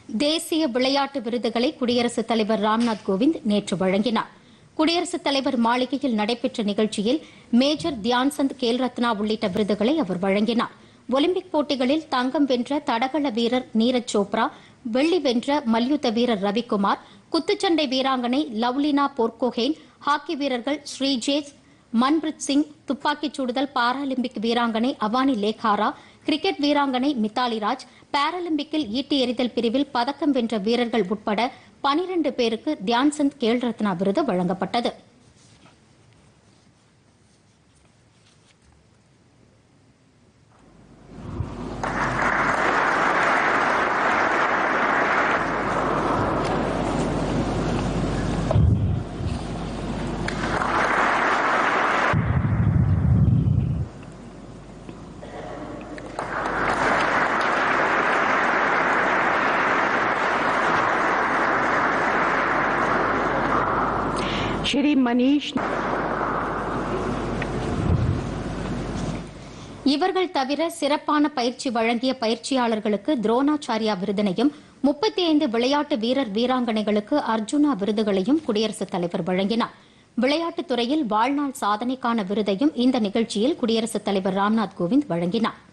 தேசிய விளையாட்டு விருதுகளை குடியரசுத் தலைவர் ராம்நாத் கோவிந்த் நேற்று வழங்கினார் குடியரசுத் தலைவர் மாளிகையில் நடைபெற்ற நிகழ்ச்சியில் மேஜர் தியான்சந்த் கேல் ரத்னா உள்ளிட்ட விருதுகளை அவர் வழங்கினார் ஒலிம்பிக் போட்டிகளில் தங்கம் வென்ற தடகள வீரர் நீரஜ் சோப்ரா வெள்ளி வென்ற மல்யுத்த வீரர் ரவிக்குமார் குத்துச்சண்டை வீராங்கனை லவ்லினா போர்கோஹேன் ஹாக்கி வீரர்கள் ஸ்ரீஜேஷ் மன்பிரித் சிங் துப்பாக்கிச் சுடுதல் பாராலிம்பிக் வீராங்கனை அவானி லேகாரா கிரிக்கெட் வீராங்கனை மித்தாலி ராஜ் பாராலிம்பிக்கில் ஈட்டி எறிதல் பிரிவில் பதக்கம் வென்ற வீரர்கள் உட்பட பனிரண்டு பேருக்கு தியான்சந்த் கேல் ரத்னா விருது வழங்கப்பட்டது श्री मनीष இவர்கள் தவிர சிறப்பான பயிற்சி வழங்கிய பயிற்சியாளர்களுக்கு துரோணாச்சாரியா விருதினையும் முப்பத்தி ஐந்து விளையாட்டு வீரர் வீராங்கனைகளுக்கு அர்ஜுனா விருதுகளையும் குடியரசுத் தலைவர் வழங்கினார் விளையாட்டுத் துறையில் வாழ்நாள் சாதனைக்கான விருதையும் இந்த நிகழ்ச்சியில் குடியரசுத் தலைவர் ராம்நாத் கோவிந்த் வழங்கினார்